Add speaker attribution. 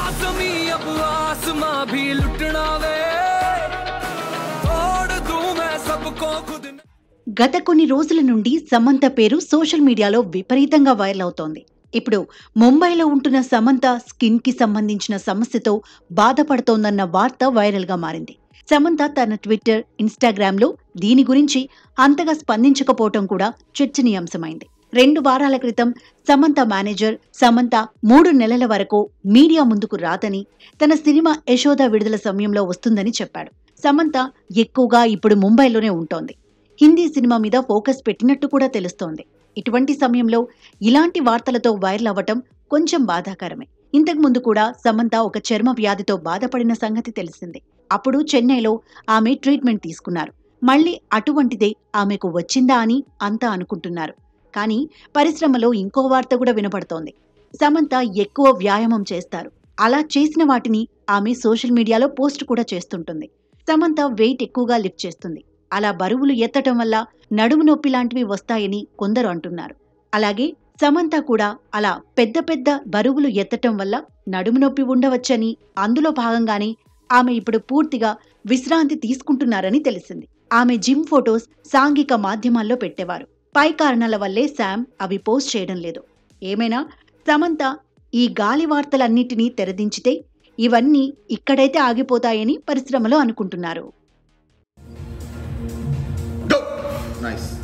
Speaker 1: आसमी अब आसमां भी लुटना वे तोड़ दूं मैं सबको खुद न-
Speaker 2: గత కొన్ని రోజుల నుండి సమంత పేరు సోషల్ మీడియాలో విపరీతంగా వైరల్ అవుతోంది ఇప్పుడు ముంబైలో ఉంటున్న సమంత స్కిన్ కి సంబంధించిన సమస్యతో బాధపడుతోందన్న వార్త వైరల్ గా మారింది సమంత తన ట్విట్టర్ ఇన్స్టాగ్రామ్ లో దీని గురించి అంతగా స్పందించకపోవటం కూడా చర్చనీయాంశమైంది రెండు వారాల క్రితం సమంత మేనేజర్ సమంత మూడు నెలల వరకు మీడియా ముందుకు రాదని తన సినిమా యశోద విడుదల సమయంలో వస్తుందని చెప్పాడు సమంత ఎక్కువగా ఇప్పుడు ముంబైలోనే ఉంటోంది హిందీ సినిమా మీద ఫోకస్ పెట్టినట్టు కూడా తెలుస్తోంది ఇటువంటి సమయంలో ఇలాంటి వార్తలతో వైరల్ అవ్వటం కొంచెం బాధాకరమే ఇంతకు ముందు కూడా సమంత ఒక చర్మ వ్యాధితో బాధపడిన సంగతి తెలిసిందే అప్పుడు చెన్నైలో ఆమె ట్రీట్మెంట్ తీసుకున్నారు మళ్ళీ అటువంటిదే ఆమెకు వచ్చిందా అని అంతా అనుకుంటున్నారు కానీ పరిశ్రమలో ఇంకో వార్త కూడా వినపడుతోంది సమంత ఎక్కువ వ్యాయామం చేస్తారు అలా చేసిన వాటిని ఆమె సోషల్ మీడియాలో పోస్ట్ కూడా చేస్తుంటుంది సమంత వెయిట్ ఎక్కువగా లిఫ్ట్ చేస్తుంది అలా బరువులు ఎత్తటం వల్ల నడుము నొప్పి లాంటివి వస్తాయని కొందరు అంటున్నారు అలాగే సమంత కూడా అలా పెద్ద పెద్ద బరువులు ఎత్తటం వల్ల నడుము నొప్పి ఉండవచ్చని అందులో భాగంగానే ఆమె ఇప్పుడు పూర్తిగా విశ్రాంతి తీసుకుంటున్నారని తెలిసింది ఆమె జిమ్ ఫొటోస్ సాంఘిక మాధ్యమాల్లో పెట్టేవారు పై కారణాల వల్లే శామ్ అవి పోస్ట్ చేయడం లేదు ఏమైనా సమంత ఈ గాలి వార్తలన్నిటినీ తెరదించితే ఇవన్నీ ఇక్కడైతే ఆగిపోతాయని పరిశ్రమలో అనుకుంటున్నారు
Speaker 3: Go! Nice.